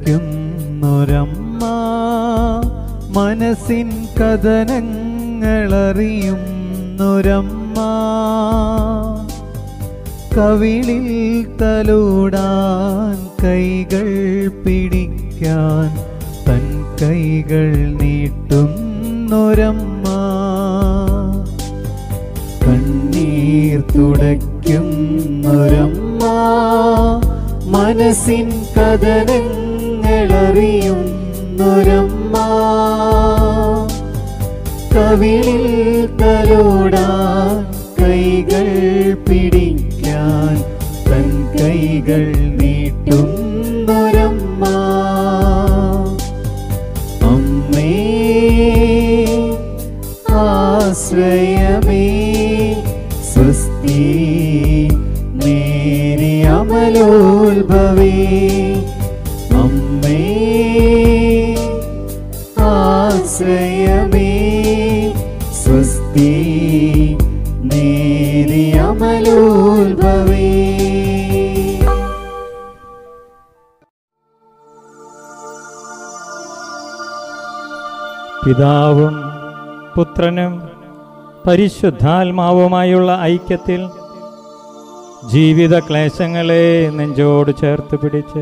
തുടയ്ക്കുന്നൊരമ്മ മനസ്സിൻ കഥനങ്ങളറിയുന്നൊരമ്മ കവിളിൽ തലോടാൻ കൈകൾ പിടിക്കാൻ തൻ കൈകൾ നീട്ടുന്നൊരമ്മ കണ്ണീർ തുടയ്ക്കുന്നൊരമ്മ മനസ്സിൻ കഥനങ്ങളറിയുന്നൊരമ്മ കവിളിൽ തലോടാൻ കൈകൾ പിടിക്കാൻ തൻ കൈകൾ നീട്ടുന്നൊരമ്മ അമ്മേ ആശ്രയമേ സ്വസ്തി മേരി അമലോത്ഭവേ അമ്മേ ആശ്രയമേ സ്വസ്തി മേരി അമലോത്ഭവേ പിതാവും പുത്രനും പരിശുദ്ധാത്മാവുമായുള്ള ഐക്യത്തിൽ ജീവിത ക്ലേശങ്ങളെ നെഞ്ചോട് ചേർത്ത് പിടിച്ച്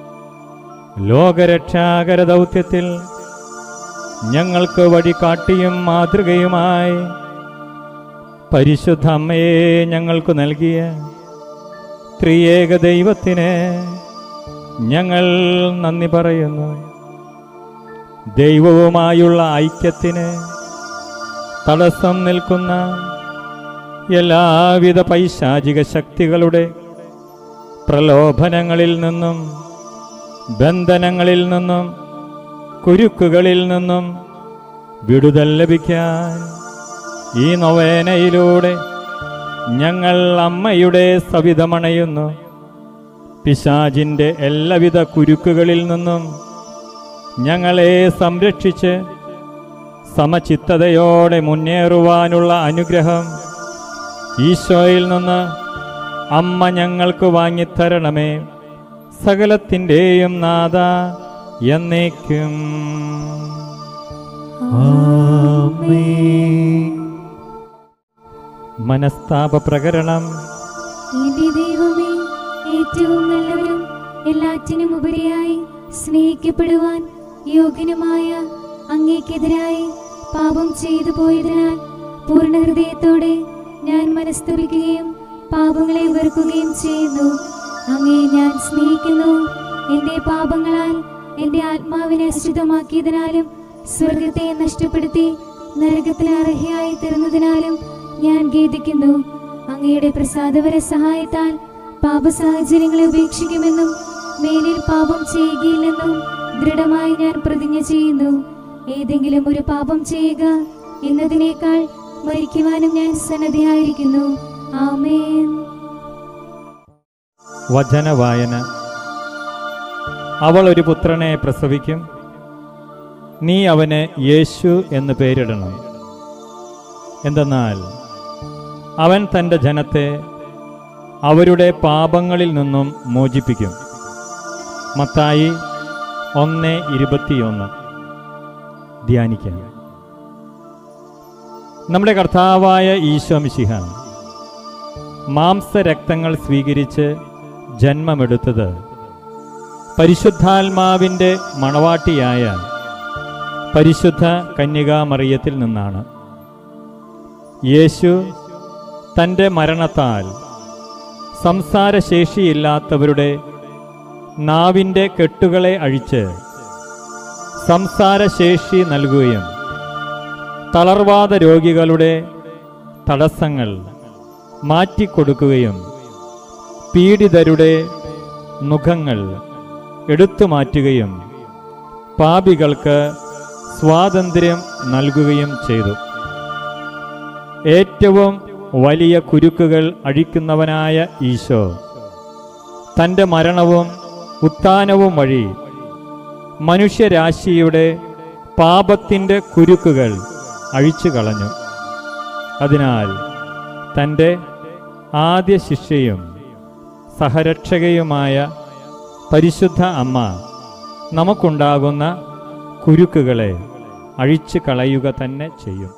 ലോകരക്ഷാകര ദൗത്യത്തിൽ ഞങ്ങൾക്ക് വഴികാട്ടിയും മാതൃകയുമായി പരിശുദ്ധ അമ്മയെ ഞങ്ങൾക്ക് നൽകിയ ത്രിയേക ദൈവത്തിന് ഞങ്ങൾ നന്ദി പറയുന്നു ദൈവവുമായുള്ള ഐക്യത്തിന് തടസ്സം നിൽക്കുന്ന എല്ലാവിധ പൈശാചിക ശക്തികളുടെ പ്രലോഭനങ്ങളിൽ നിന്നും ബന്ധനങ്ങളിൽ നിന്നും കുരുക്കുകളിൽ നിന്നും വിടുതൽ ലഭിക്കാൻ ഈ നൊവേനയിലൂടെ ഞങ്ങൾ അമ്മയുടെ സവിധമണയുന്നു പിശാജിൻ്റെ എല്ലാവിധ കുരുക്കുകളിൽ നിന്നും ഞങ്ങളെ സംരക്ഷിച്ച് സമചിത്തതയോടെ മുന്നേറുവാനുള്ള അനുഗ്രഹം ഈശോയിൽ നിന്ന് അമ്മ ഞങ്ങൾക്ക് വാങ്ങിത്തരണമേ സകലത്തിൻ്റെയും നാഥ എന്നേക്കും ആമേൻ മനസ്താപ പ്രകരണം എന്റെ ദൈവമേ ഏറ്റവും നല്ലവരും എല്ലാറ്റിനും ഉപരിയായി സ്നേഹിക്കപ്പെടുവാൻ യോഗ്യനുമായ അങ്ങേക്കെതിരായി പാപം ചെയ്തു പോയതിനാൽ പൂർണ്ണ ഹൃദയത്തോടെ ഞാൻ മനസ്തപിക്കുകയും പാപങ്ങളെ വെറുക്കുകയും ചെയ്യുന്നു അങ്ങേ ഞാൻ സ്നേഹിക്കുന്നു എന്റെ പാപങ്ങളാൽ എന്റെ ആത്മാവിനെ അശുദ്ധമാക്കിയതിനാലും സ്വർഗത്തെ നഷ്ടപ്പെടുത്തി നരകത്തിൽ അർഹയായി തീർന്നതിനാലും ഞാൻ ഖേദിക്കുന്നു അങ്ങയുടെ പ്രസാദവര സഹായത്താൽ പാപ സാഹചര്യങ്ങളെ ഉപേക്ഷിക്കുമെന്നും മേലിൽ പാപം ചെയ്യുകയില്ലെന്നും ദൃഢമായി ഞാൻ പ്രതിജ്ഞ ചെയ്യുന്നു ഏതെങ്കിലും ഒരു പാപം ചെയ്യുക എന്നതിനേക്കാൾ മരിക്കുവാനും ഞാൻ സന്നദ്ധയായിരിക്കുന്നു ആമേൻ വചനവായന അവൾ ഒരു പുത്രനെ പ്രസവിക്കും നീ അവന് യേശു എന്ന് പേരിടണം എന്തെന്നാൽ അവൻ തൻ്റെ ജനത്തെ അവരുടെ പാപങ്ങളിൽ നിന്നും മോചിപ്പിക്കും മത്തായി ഒന്ന് ഇരുപത്തിയൊന്ന് ധ്യാനിക്കാം നമ്മുടെ കർത്താവായ ഈശോ മിശിഹ മാംസരക്തങ്ങൾ സ്വീകരിച്ച് ജന്മമെടുത്തത് പരിശുദ്ധാത്മാവിൻ്റെ മണവാട്ടിയായ പരിശുദ്ധ കന്യകാമറിയത്തിൽ നിന്നാണ് യേശു തൻ്റെ മരണത്താൽ സംസാരശേഷിയില്ലാത്തവരുടെ നാവിൻ്റെ കെട്ടുകളെ അഴിച്ച് സംസാരശേഷി നൽകുകയും തളർവാദ രോഗികളുടെ തടസ്സങ്ങൾ മാറ്റിക്കൊടുക്കുകയും പീഡിതരുടെ മുഖങ്ങൾ എടുത്തു മാറ്റുകയും പാപികൾക്ക് സ്വാതന്ത്ര്യം നൽകുകയും ചെയ്തു ഏറ്റവും വലിയ കുരുക്കുകൾ അഴിക്കുന്നവനായ ഈശോ തൻ്റെ മരണവും ഉത്ഥാനവും വഴി മനുഷ്യരാശിയുടെ പാപത്തിൻ്റെ കുരുക്കുകൾ അഴിച്ചു കളഞ്ഞു അതിനാൽ തൻ്റെ ആദ്യ ശിഷ്യയും സഹരക്ഷകയുമായ പരിശുദ്ധ അമ്മ നമുക്കുണ്ടാകുന്ന കുരുക്കുകളെ അഴിച്ചു കളയുക തന്നെ ചെയ്യും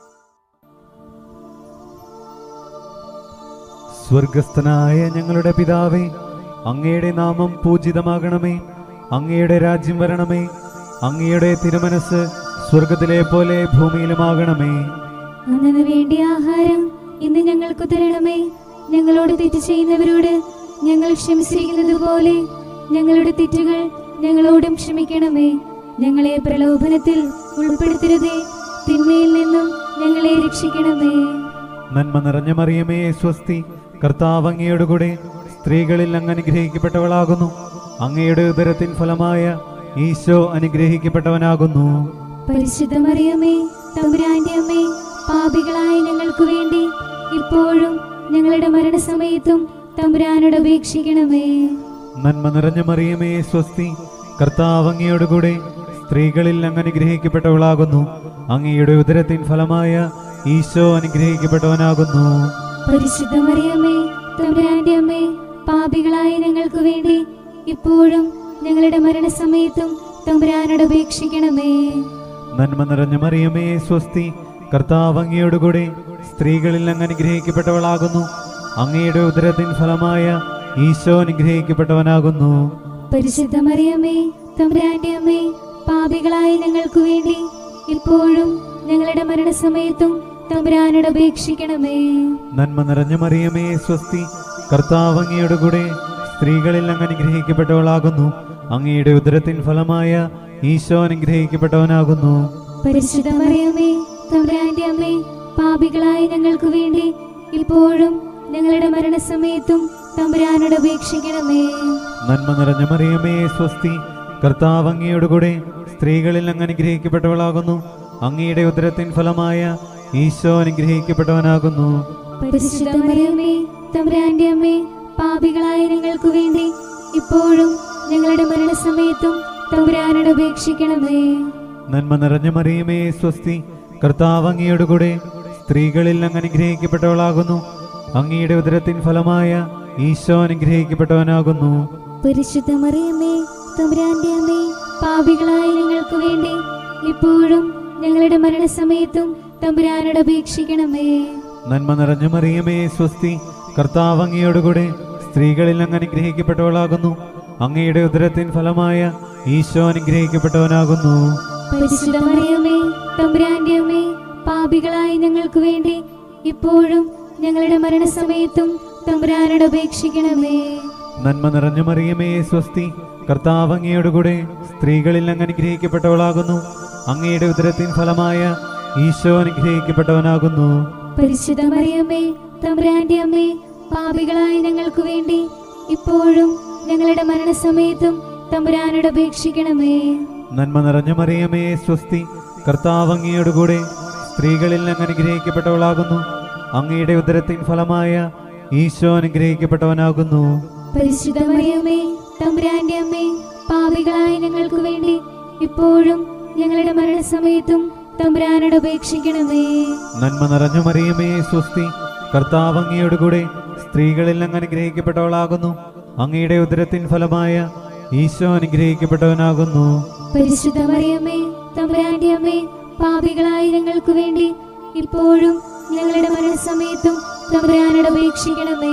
സ്വർഗസ്ഥനായ ഞങ്ങളുടെ പിതാവേ അങ്ങയുടെ നാമം പൂജിതമാകണമേ അങ്ങയുടെ രാജ്യം വരണമേ അങ്ങയുടെ തിരുമനസ് സ്വർഗത്തിലെ പോലെ ഭൂമിയിലുമാകണമേ അന്നു വേണ്ടിയ ആഹാരം ഇന്ന് ഞങ്ങൾക്ക് തരണമേ ഞങ്ങളോട് തെറ്റ് ചെയ്യുന്നവരോട് ഞങ്ങൾ ക്ഷമിച്ചിരിക്കുന്നത് പോലെ ഞങ്ങളുടെ തെറ്റുകൾ ഞങ്ങളോടും ക്ഷമിക്കണമേ ഞങ്ങളെ പ്രലോഭനത്തിൽ ഉൾപ്പെടുത്തരുതേ തിന്മയിൽ നിന്നും ഞങ്ങളെ രക്ഷിക്കണമേ നന്മ നിറഞ്ഞ മറിയമേ സ്വസ്തി കർത്താവ് അങ്ങയുടെ കൂടെ സ്ത്രീകളിൽ അങ്ങ് അനുഗ്രഹിക്കപ്പെട്ടവളാകുന്നു അങ്ങയുടെ ഉദരത്തിൻ ഫലമായ ഈശോ അനുഗ്രഹിക്കപ്പെട്ടവനാകുന്നു പരിശുദ്ധ മറിയമേ തമ്പുരാന്റെ അമ്മേ പാപികളായ ഞങ്ങൾക്ക് വേണ്ടി ഇപ്പോഴും ഞങ്ങളുടെ മരണസമയത്തും തമ്പുരാനോട് അപേക്ഷിക്കണമേ നന്മ നിറഞ്ഞ മറിയമേ സ്വസ്തി കർത്താവ് അങ്ങയുടെ കൂടെ സ്ത്രീകളിൽ അങ്ങ് അനുഗ്രഹിക്കപ്പെട്ടവളാകുന്നു അങ്ങയുടെ ഉദരത്തിൻ ഫലമായ ഈശോ അനുഗ്രഹിക്കപ്പെട്ടവനാകുന്നു പരിശുദ്ധ മറിയമേ തമ്പുരാന്റെ അമ്മേ പാപികളായ ഞങ്ങൾക്ക് വേണ്ടി ഇപ്പോഴും ഞങ്ങളുടെ മരണസമയത്തും തമ്പുരാനോട് അപേക്ഷിക്കണമേ നന്മ നിറഞ്ഞ മറിയമേ സ്വസ്തി കർത്താവ് അങ്ങയുടെ കൂടെ സ്ത്രീകളിൽ അങ്ങ് അനുഗ്രഹിക്കപ്പെട്ടവളാകുന്നു അങ്ങയുടെ ഉദരത്തിൻ ഫലമായ ഈശോ അനുഗ്രഹിക്കപ്പെട്ടവനാകുന്നു പരിശുദ്ധ മറിയമേ തമ്പുരാന്റെ അമ്മേ പാപികളായ ഞങ്ങൾക്ക് വേണ്ടി ഇപ്പോഴും ഞങ്ങളുടെ മരണസമയത്തും തമ്പുരാനോട് അപേക്ഷിക്കണമേ നന്മ നിറഞ്ഞ മറിയമേ സ്വസ്തി കർത്താവ് അങ്ങയുടെ കൂടെ സ്ത്രീകളിൽ അങ്ങ് അനുഗ്രഹിക്കപ്പെട്ടവളാകുന്നു അങ്ങയുടെ ഉദരത്തിൻ ഫലമായ ഈശോ അനുഗ്രഹിക്കപ്പെട്ടവനാകുന്നു പരിശുദ്ധ മറിയമേ തമ്പുരാന്റെ അമ്മേ പാപികളായ ഞങ്ങൾക്ക് വേണ്ടി ഇപ്പോഴും ഞങ്ങളുടെ മരണസമയത്തും തമ്പുരാനോട് അപേക്ഷിക്കണമേ നന്മ നിറഞ്ഞ മറിയമേ സ്വസ്തി കർത്താവ് അങ്ങയുടെ കൂടെ സ്ത്രീകളിൽ അങ്ങ് അനുഗ്രഹിക്കപ്പെട്ടവളാകുന്നു അങ്ങയുടെ ഉദരത്തിൻ ഫലമായ ഈശോ അനുഗ്രഹിക്കപ്പെട്ടവനാകുന്നു പരിശുദ്ധ മറിയമേ തമ്പുരാന്റെ അമ്മേ പാപികളായ ഞങ്ങൾക്ക് വേണ്ടി ഇപ്പോഴും ഞങ്ങളുടെ മരണസമയത്തും തമ്പുരാനോട് അപേക്ഷിക്കണമേ നന്മ നിറഞ്ഞ മറിയമേ സ്വസ്തി കർത്താവ് അങ്ങയുടെ കൂടെ സ്ത്രീകളിൽ അങ്ങ് അനുഗ്രഹിക്കപ്പെട്ടവളാകുന്നു അങ്ങയുടെ ഉദരത്തിൻ ഫലമായ ഈശോ അനുഗ്രഹിക്കപ്പെട്ടവനാകുന്നു പരിശുദ്ധ മറിയമേ തമ്പുരാന്റെ അമ്മേ പാപികളായ ഞങ്ങൾക്ക് വേണ്ടി ഇപ്പോഴും ഞങ്ങളുടെ മരണസമയത്തും തമ്പുരാനോട് അപേക്ഷിക്കണമേ നന്മ നിറഞ്ഞ മറിയമേ സ്വസ്തി കർത്താവ് അങ്ങയുടെ കൂടെ സ്ത്രീകളിൽ അങ്ങ് അനുഗ്രഹിക്കപ്പെട്ടവളാകുന്നു അങ്ങയുടെ ഉദരത്തിൻ ഫലമായ ഈശോ അനുഗ്രഹിക്കപ്പെട്ടവനാകുന്നു പരിശുദ്ധ മറിയമേ തമ്പുരാന്റെ അമ്മേ പാപികളായ ഞങ്ങൾക്ക് വേണ്ടി ഇപ്പോഴും ഞങ്ങളുടെ മരണസമയത്തും തമ്പുരാനോട് അപേക്ഷിക്കണമേ നന്മ നിറഞ്ഞ മറിയമേ സ്വസ്തി കർത്താവ് അങ്ങയുടെ കൂടെ സ്ത്രീകളിൽ അങ്ങ് അനുഗ്രഹിക്കപ്പെട്ടവളാകുന്നു അങ്ങയുടെ ഉദരത്തിൻ ഫലമായ ഈശോ അനുഗ്രഹിക്കപ്പെട്ടവനാകുന്നു പരിശുദ്ധ മറിയമേ തമ്പുരാന്റെ അമ്മേ പാപികളായ ഞങ്ങൾക്ക് വേണ്ടി ഇപ്പോഴും ഞങ്ങളുടെ മരണസമയത്തും തമ്പുരാനോട് അപേക്ഷിക്കണമേ നന്മ നിറഞ്ഞ മറിയമേ സ്വസ്തി കർത്താവ് അങ്ങയുടെ കൂടെ സ്ത്രീകളിൽ അങ്ങ് അനുഗ്രഹിക്കപ്പെട്ടവളാകുന്നു അങ്ങയുടെ ഉദരത്തിൻ ഫലമായ ഈശോ അനുഗ്രഹിക്കപ്പെട്ടവനാകുന്നു പരിശുദ്ധ മറിയമേ തമ്പുരാന്റെ അമ്മേ പാപികളായ ഞങ്ങൾക്ക് വേണ്ടി ഇപ്പോഴും ഞങ്ങളുടെ മരണസമയത്തും തമ്പുരാനോട് അപേക്ഷിക്കണമേ നന്മ നിറഞ്ഞ മറിയമേ സ്വസ്തി കർത്താവ് അങ്ങയുടെ കൂടെ സ്ത്രീകളിൽ അങ്ങ് അനുഗ്രഹിക്കപ്പെട്ടവളാകുന്നു അങ്ങയുടെ ഉദരത്തിൻ ഫലമായ ഈശോ അനുഗ്രഹിക്കപ്പെട്ടവനാകുന്നു പരിശുദ്ധ മറിയമേ തമ്പുരാന്റെ അമ്മേ പാപികളായ ഞങ്ങൾക്ക് വേണ്ടി ഇപ്പോഴും ഞങ്ങളുടെ മരണസമയത്തും തമ്പുരാനോട് അപേക്ഷിക്കണമേ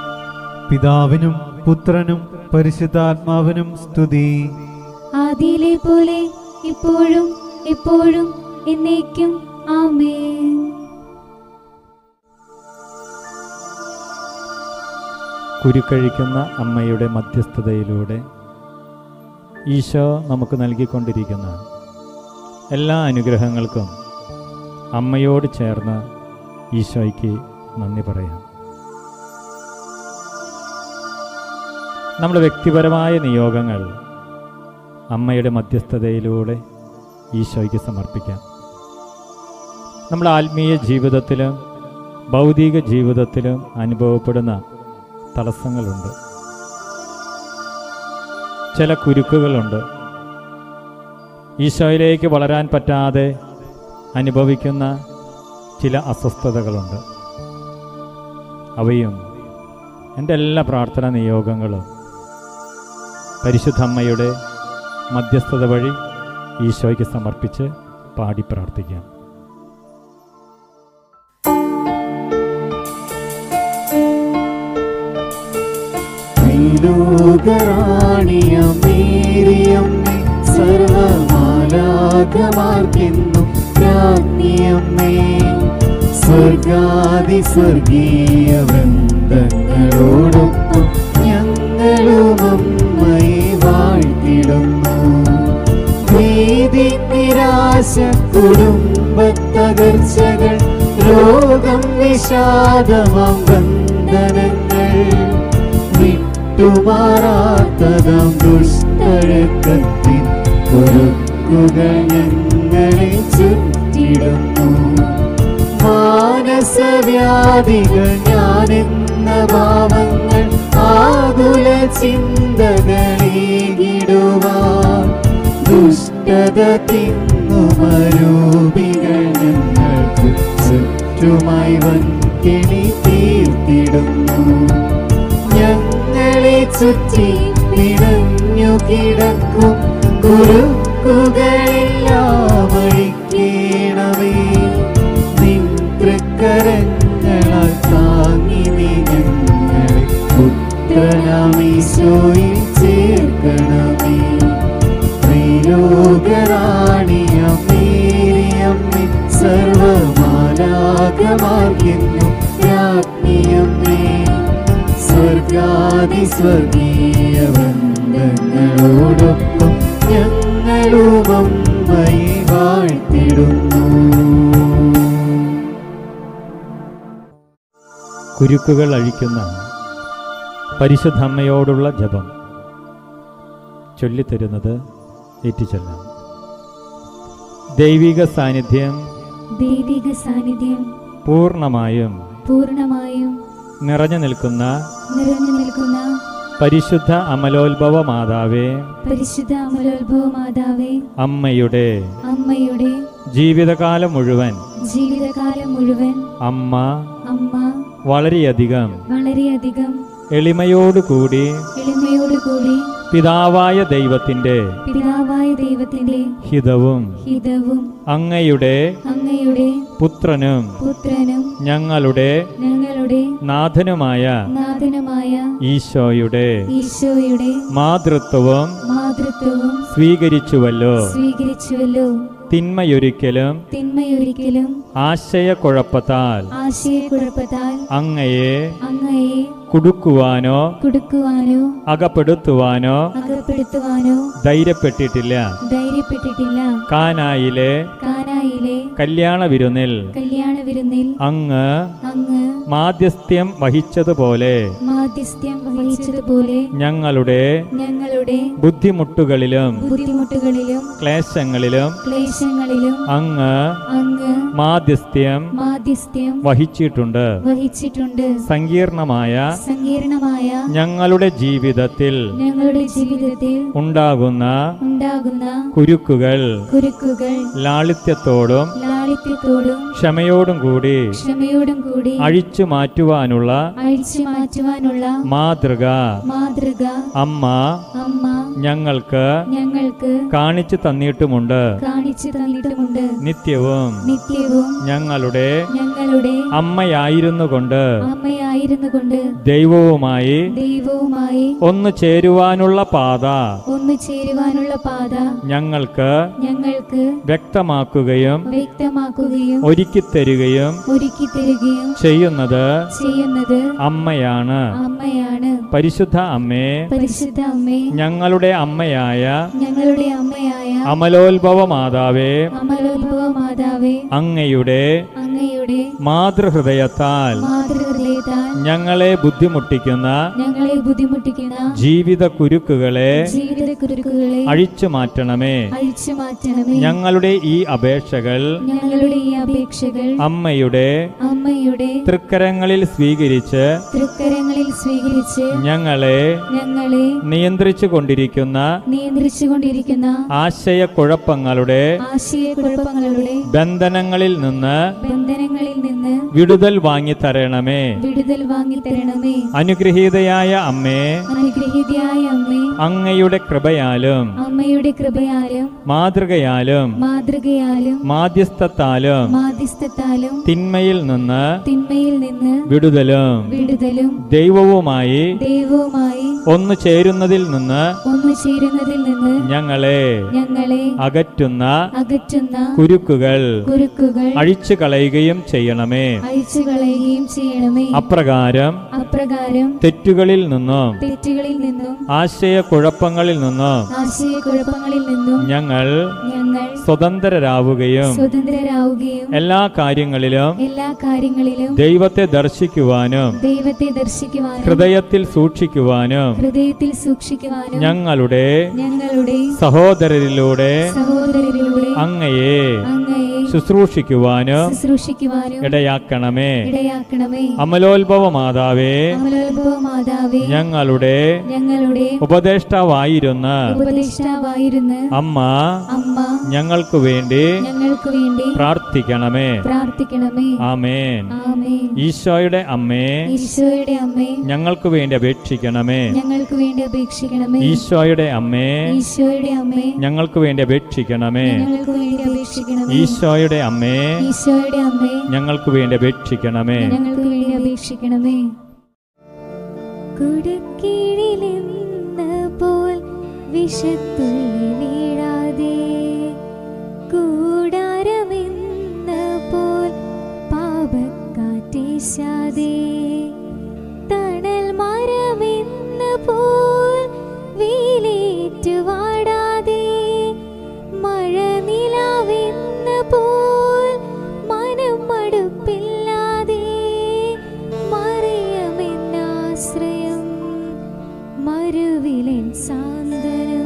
പിതാവിനും പുത്രനും പരിശുദ്ധാത്മാവിനും സ്തുതി ആദിയിലെ പോലെ ഇപ്പോഴും എപ്പോഴും എന്നേക്കും ആമേൻ കുരുക്കഴിക്കുന്ന അമ്മയുടെ മധ്യസ്ഥതയിലൂടെ ഈശോ നമുക്ക് നൽകിക്കൊണ്ടിരിക്കുന്ന എല്ലാ അനുഗ്രഹങ്ങൾക്കും അമ്മയോട് ചേർന്ന് ഈശോയ്ക്ക് നന്ദി പറയാം നമ്മുടെ വ്യക്തിപരമായ നിയോഗങ്ങൾ അമ്മയുടെ മധ്യസ്ഥതയിലൂടെ ഈശോയ്ക്ക് സമർപ്പിക്കാം നമ്മുടെ ആത്മീയ ജീവിതത്തിലും ഭൗതിക ജീവിതത്തിലും അനുഭവപ്പെടുന്ന തടസ്സങ്ങളുണ്ട് ചില കുരുക്കുകളുണ്ട് ഈശോയിലേക്ക് വളരാൻ പറ്റാതെ അനുഭവിക്കുന്ന ചില അസ്വസ്ഥതകളുണ്ട് അവയും എൻ്റെ എല്ലാ പ്രാർത്ഥനാ നിയോഗങ്ങളും പരിശുദ്ധമ്മയുടെ മധ്യസ്ഥത വഴി ഈശോയ്ക്ക് സമർപ്പിച്ച് പാടി പ്രാർത്ഥിക്കാം ീരയമ്മേ സർവമാലാകമാർക്കെന്നും രാജ്ഞിയമ്മേ സ്വർഗാദി സ്വർഗീയ വൃന്ദങ്ങളോടൊപ്പം ഞങ്ങളും അമ്മയെ വാഴ്ത്തിടുന്നു ഭീതി നിരാശ കുടുംബ തകർച്ചകൾ രോഗം വിഷാദമാം ബന്ധനങ്ങൾ വിട്ടുമാറാത്തതാം ദുഷ്ടഴക്കത്തിൻ കുറുക്കുകൾ ഞങ്ങളെ ചുറ്റിടുന്നു മാനസവ്യാധികൾ ഞാനെന്ന ഭാവങ്ങൾ ആകുല ചിന്തകളീകിടുവാൻ ദുഷ്ടത തിന്നുമരൂപികൾ ഞങ്ങൾക്ക് ചുറ്റുമായി വൻകിണി തീർത്തിടുന്നു ഞങ്ങളെ ചുറ്റി പിടഞ്ഞു കിടക്കും കുറുക്കുകളെല്ലാം അഴിക്കണമേ നിൻ തൃക്കരങ്ങളാൽ താങ്ങി നീ ഞങ്ങളെ പുത്രനാമീശോയിൽ ചേർക്കണമേ ത്രിലോകറാണിയമ്മേ സർവമാലാകമാർക്കുന്നു രാജ്ഞിയമ്മേ സ്വർഗാദി സ്വർഗീയ ബന്ധങ്ങളോടൊപ്പം ഞങ്ങളും അമ്മയെ വാഴ്ത്തിടുന്നു കുരുക്കുകൾ അഴിക്കുന്ന പരിശുദ്ധ അമ്മയോടുള്ള ജപം ചൊല്ലിത്തരുന്നത് ഏറ്റുചൊല്ലാം ദൈവിക സാന്നിധ്യം ദൈവിക സാന്നിധ്യം പൂർണ്ണമായും പൂർണ്ണമായും നിറഞ്ഞു നിൽക്കുന്ന നിറഞ്ഞു നിൽക്കുന്ന പരിശുദ്ധ അമലോത്ഭവ മാതാവേ പരിശുദ്ധ അമലോത്ഭവ മാതാവേ അമ്മയുടെ അമ്മയുടെ ജീവിതകാലം മുഴുവൻ ജീവിതകാലം മുഴുവൻ അമ്മ അമ്മ വളരെയധികം വളരെയധികം എളിമയോടുകൂടി എളിമയോടുകൂടി പിതാവായ ദൈവത്തിൻ്റെ പിതാവായ ദൈവത്തിന്റെ ഹിതവും ഹിതവും അങ്ങയുടെ അങ്ങയുടെ പുത്രനും പുത്രനും ഞങ്ങളുടെ ഞങ്ങളുടെ നാഥനുമായ നാഥനുമായ ഈശോയുടെ ഈശോയുടെ മാതൃത്വവും മാതൃത്വവും സ്വീകരിച്ചുവല്ലോ സ്വീകരിച്ചുവല്ലോ തിന്മയൊരിക്കലും തിന്മയൊരിക്കലും ആശയക്കുഴപ്പത്താൽ ആശയക്കുഴപ്പത്താൽ അങ്ങയെ അങ്ങയെ കുടുക്കുവാനോ കുടുക്കുവാനോ അകപ്പെടുത്തുവാനോ അകപ്പെടുത്തുവാനോ ധൈര്യപ്പെട്ടിട്ടില്ല ധൈര്യപ്പെട്ടിട്ടില്ല കാനായിലെ കാനായിലെ കല്യാണ വിരുന്നിൽ കല്യാണ വിരുന്നിൽ അങ്ങ് അങ്ങ് മാധ്യസ്ഥ്യം വഹിച്ചതുപോലെ മാധ്യസ്ഥ്യം വഹിച്ചതുപോലെ ഞങ്ങളുടെ ഞങ്ങളുടെ ബുദ്ധിമുട്ടുകളിലും ബുദ്ധിമുട്ടുകളിലും ക്ലേശങ്ങളിലും ക്ലേശങ്ങളിലും അങ്ങ് അങ്ങ് മാധ്യസ്ഥ്യം മാധ്യസ്ഥ്യം വഹിച്ചിട്ടുണ്ട് വഹിച്ചിട്ടുണ്ട് സങ്കീർണമായ സങ്കീർണമായ ഞങ്ങളുടെ ജീവിതത്തിൽ ഞങ്ങളുടെ ജീവിതത്തിൽ ഉണ്ടാകുന്ന ഉണ്ടാകുന്ന കുരുക്കുകൾ കുരുക്കുകൾ ലാളിത്യത്തോടും ലാളിത്യത്തോടും ക്ഷമയോടും കൂടി ക്ഷമയോടും കൂടി അഴിച്ചു മാറ്റുവാനുള്ള അഴിച്ചു മാറ്റുവാനുള്ള മാതൃക മാതൃക അമ്മ അമ്മ ഞങ്ങൾക്ക് ഞങ്ങൾക്ക് കാണിച്ചു തന്നിട്ടുമുണ്ട് കാണിച്ചു തന്നിട്ടുമുണ്ട് നിത്യവും നിത്യവും ഞങ്ങളുടെ ഞങ്ങളുടെ അമ്മയായിരുന്നു കൊണ്ട് അമ്മയായിരുന്നു കൊണ്ട് ദൈവവുമായി ദൈവവുമായി ഒന്നു ചേരുവാനുള്ള പാത ഒന്നു ചേരുവാനുള്ള പാത ഞങ്ങൾക്ക് ഞങ്ങൾക്ക് വ്യക്തമാക്കുകയും വ്യക്തമാക്കുകയും ഒരുക്കിത്തരികയും ഒരുക്കി തരികയും ചെയ്യുന്നത് ചെയ്യുന്നത് അമ്മയാണ് അമ്മയാണ് പരിശുദ്ധ അമ്മേ പരിശുദ്ധ അമ്മേ ഞങ്ങളുടെ അമ്മയായ ഞങ്ങളുടെ അമ്മയായ അമലോത്ഭവ മാതാവേ അമലോത്ഭവ മാതാവേ അങ്ങയുടെ അങ്ങയുടെ മാതൃഹൃദയത്താൽ മാതൃഹൃദയത്താൽ ഞങ്ങളെ ബുദ്ധിമുട്ടിക്കുന്ന ഞങ്ങളെ ബുദ്ധിമുട്ടിക്കുന്ന ജീവിത കുരുക്കുകളെ ജീവിത കുരുക്കുകളെ അഴിച്ചു മാറ്റണമേ അഴിച്ചു മാറ്റണമേ ഞങ്ങളുടെ ഈ അപേക്ഷകൾ ഞങ്ങളുടെ ഈ അപേക്ഷകൾ അമ്മയുടെ അമ്മയുടെ തൃക്കരങ്ങളിൽ സ്വീകരിച്ച് തൃക്കരങ്ങളിൽ സ്വീകരിച്ച് ഞങ്ങളെ ഞങ്ങളെ നിയന്ത്രിച്ചു കൊണ്ടിരിക്കുന്ന നിയന്ത്രിച്ചുകൊണ്ടിരിക്കുന്ന ആശയക്കുഴപ്പങ്ങളുടെ ആശയക്കുഴപ്പങ്ങളുടെ ബന്ധനങ്ങളിൽ നിന്ന് ബന്ധനങ്ങളിൽ നിന്ന് വിടുതൽ വാങ്ങിത്തരണമേ വിടുതൽ വാങ്ങിത്തരണമേ അനുഗ്രഹീതയായ അമ്മേ അനുഗ്രഹീതയായ അമ്മേ അങ്ങയുടെ കൃപയാലും അമ്മയുടെ കൃപയാലും മാതൃകയാലും മാതൃകയാലും മാധ്യസ്ഥത്താലും മാധ്യസ്ഥത്താലും തിന്മയിൽ നിന്ന് തിന്മയിൽ നിന്ന് വിടുതലും വിടുതലും ദൈവവുമായി ദൈവവുമായി ഒന്നു ചേരുന്നതിൽ നിന്ന് ഒന്നു ചേരുന്നതിൽ നിന്ന് ഞങ്ങളെ ഞങ്ങളെ അകറ്റുന്ന അകറ്റുന്ന കുരുക്കുകൾ കുരുക്കുകൾ അഴിച്ചു കളയുകയും ചെയ്യണമേ അഴിച്ചു കളയുകയും ചെയ്യണമേ അപ്രകാരം അപ്രകാരം തെറ്റുകളിൽ നിന്നും തെറ്റുകളിൽ നിന്നും ആശയക്കുഴപ്പങ്ങളിൽ നിന്നും ആശയക്കുഴപ്പങ്ങളിൽ നിന്നും ഞങ്ങൾ ഞങ്ങൾ സ്വതന്ത്രരാവുകയും സ്വതന്ത്രരാവുകയും എല്ലാ കാര്യങ്ങളിലും എല്ലാ കാര്യങ്ങളിലും ദൈവത്തെ ദർശിക്കുവാനും ദൈവത്തെ ദർശിക്കുവാനും ഹൃദയത്തിൽ സൂക്ഷിക്കുവാനും ഹൃദയത്തിൽ സൂക്ഷിക്കുവാനും ഞങ്ങളുടെ ഞങ്ങളുടെ സഹോദരരിലൂടെ സഹോദരരിലൂടെ അങ്ങയെ അങ്ങയെ ശുശ്രൂഷിക്കുവാനും ശുശ്രൂഷിക്കുവാനും ഇടയാക്കണമേ ഇടയാക്കണമേ അമലോത്ഭവ മാതാവേ അമലോത്ഭവ മാതാവേ ഞങ്ങളുടെ ഞങ്ങളുടെ ഉപദേഷ്ടാവായിരുന്ന ഉപദേഷ്ടാവായിരുന്ന അമ്മ അമ്മ ഞങ്ങൾക്കു വേണ്ടി ഞങ്ങൾക്ക് വേണ്ടി പ്രാർത്ഥിക്കണമേ പ്രാർത്ഥിക്കണമേ ആമേൻ ആമേൻ ഈശോയുടെ അമ്മേ ഈശോയുടെ അമ്മേ ഞങ്ങൾക്ക് വേണ്ടി അപേക്ഷിക്കണമേ ഞങ്ങൾക്ക് വേണ്ടി അപേക്ഷിക്കണമേ ഈശോയുടെ അമ്മേ ഈശോയുടെ അമ്മേ ഞങ്ങൾക്ക് വേണ്ടി അപേക്ഷിക്കണമേ ഞങ്ങൾക്ക് വേണ്ടി അപേക്ഷിക്കണമേ ഈശോയുടെ അമ്മേ ഈശോയുടെ അമ്മേ ഞങ്ങൾക്ക് വേണ്ടി അപേക്ഷിക്കണമേ ഞങ്ങൾക്ക് വേണ്ടി അപേക്ഷിക്കണമേ കുടക്കീഴിലെന്ന പോൽ വിഷത്തുള്ളി വീഴാതെ കൂടാരമെന്ന പോൽ പാപക്കാറ്റേശാതെ തണൽ മരമെന്ന പോൽ വെയിലേറ്റു വാടാതെ മഴ നിലാവെന്ന പോൽ മനം മടുപ്പില്ലാതെ മറിയമെന്നാശ്രയം മരുവിലൻ സാന്ത്വനം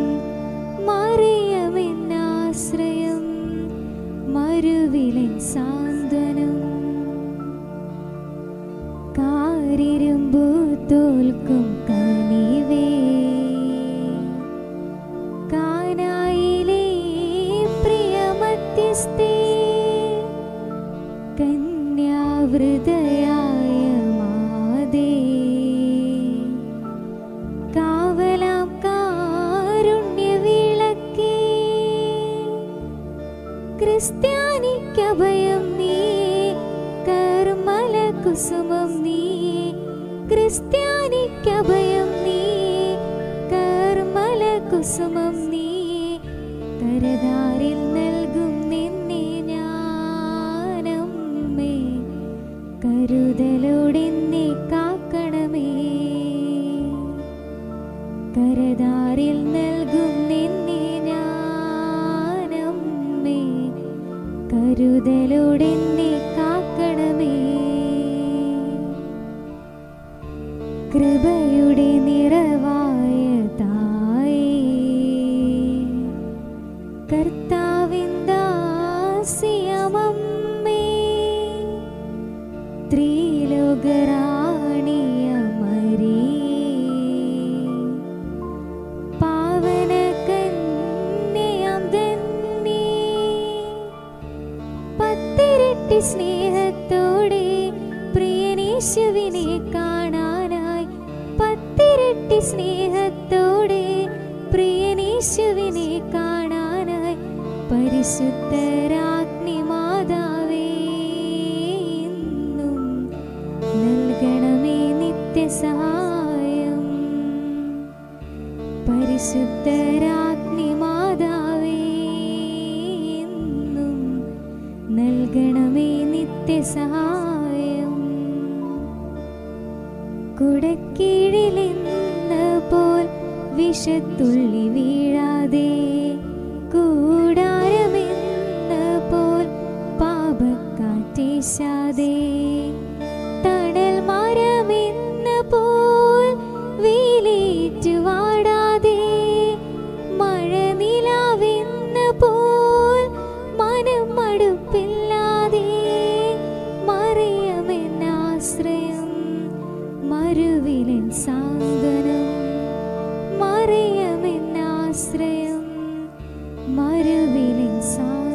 മറിയമെന്നാശ്രയം മരുവിലൻ സാന്ത്വനം കാരിരുമ്പു തോൽക്കും കനിവേ കാനായിലെ പ്രിയമധ്യസ്ഥേ കന്യാവൃതയായ മാതേ കാവലാം കാരുണ്യവിളക്കേ ക്രിസ്ത്യാനിക്കഭയം നീ കർമ്മല കുസുമം നീ ക്രിസ്ത്യാനിക്കഭയം നീ കർമ്മല കുസുമം നീ കരതാരിൽ നൽകും നിന്നെ ഞാനമ്മേ കരുതലോടെന്നെ കാക്കണമേ കരതാരിൽ നൽകും നിന്നെ ഞാനമ്മേ കരുതലോടെന്നെ കാക്കണമേ കൃപയുടെ നിറവായ തായേ കർത്താവിന്ദാസിയമമ്മേ ത്രിലോകരാണിയ പാവന കന്യയാം ധന്യേ പത്തിരട്ടി സ്നേഹത്തോടെ പ്രിയനേശുവിനെ കാണാനായി പത്തിരട്ടി സ്നേഹത്തോടെ പ്രിയനേശുവിനെ കാണാനായി പരിശുദ്ധരാഗ്നി മാതാവേ എന്നും നൽകണമേ നിത്യസഹായം പരിശുദ്ധരാഗ്നി മാതാവേ എന്നും നൽകണമേ നിത്യസഹായം കുടക്കീഴിലെന്ന പോൽ വിഷത്തുള്ളി വീഴാതെ കൂടാരമെന്ന പോൽ പാപക്കാറ്റേശാതെ തണൽ മരമെന്ന പോൽ വെയിലേറ്റു വാടാതെ മഴ നിലാവെന്ന പോൽ മനം മടുപ്പില്ലാതെ മറിയമെന്നാശ്രയം മരുവിലൻ സാന്ത്വനം മറിയമെന്നാശ്രയം മരുവിലൻ സാന്ത്വനം